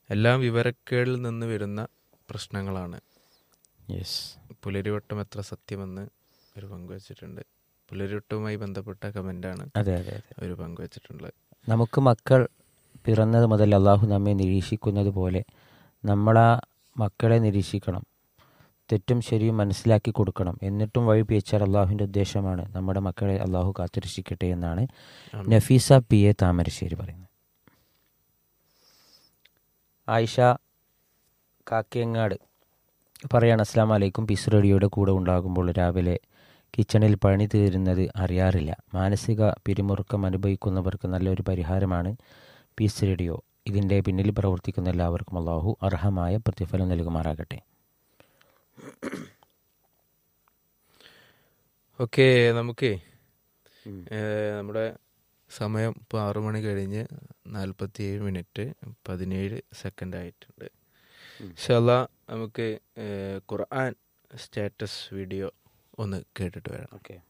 എല്ലാം വിവരക്കേടിൽ നിന്ന് വരുന്ന പ്രശ്നങ്ങളാണ് യെസ് പുലരിവട്ടം എത്ര സത്യമെന്ന് അവർ പങ്കുവച്ചിട്ടുണ്ട് പുലരിവട്ടവുമായി ബന്ധപ്പെട്ട കമൻ്റാണ് അതെ അതെ അതെ അവർ പങ്കുവച്ചിട്ടുള്ളത് നമുക്ക് മക്കൾ പിറന്നത് മുതൽ അള്ളാഹു നമ്മെ നിരീക്ഷിക്കുന്നത് പോലെ നമ്മളാ മക്കളെ നിരീക്ഷിക്കണം തെറ്റും ശരിയും മനസ്സിലാക്കി കൊടുക്കണം എന്നിട്ടും വഴി പിയച്ചാൽ അള്ളാഹുവിൻ്റെ ഉദ്ദേശമാണ് നമ്മുടെ മക്കളെ അള്ളാഹു കാത്തുരക്ഷിക്കട്ടെ എന്നാണ് ആമീൻ. നഫീസ പി എ താമരശ്ശേരി പറയുന്നത് ആയിഷ കാക്കിയങ്ങാട് പറയാണ് അസ്സാം വലൈക്കും പിസ് റേഡിയോയുടെ കൂടെ ഉണ്ടാകുമ്പോൾ രാവിലെ കിച്ചണിൽ പണി തീരുന്നത് അറിയാറില്ല മാനസിക പിരിമുറുക്കം അനുഭവിക്കുന്നവർക്ക് നല്ലൊരു പരിഹാരമാണ് പീസ് റേഡിയോ ഇതിൻ്റെ പിന്നിൽ പ്രവർത്തിക്കുന്ന എല്ലാവർക്കും അള്ളാഹു അർഹമായ പ്രതിഫലം നൽകുമാറാകട്ടെ ഓക്കെ നമുക്ക് നമ്മുടെ സമയം ഇപ്പോൾ ആറു മണി കഴിഞ്ഞ് നാൽപ്പത്തി ഏഴ് മിനിറ്റ് പതിനേഴ് സെക്കൻഡ് ആയിട്ടുണ്ട് ഇൻഷാല്ല നമുക്ക് ഏഹ്, ഖുർആൻ സ്റ്റാറ്റസ് വീഡിയോ ഒന്ന് കേട്ടിട്ട് വരാം ഓക്കെ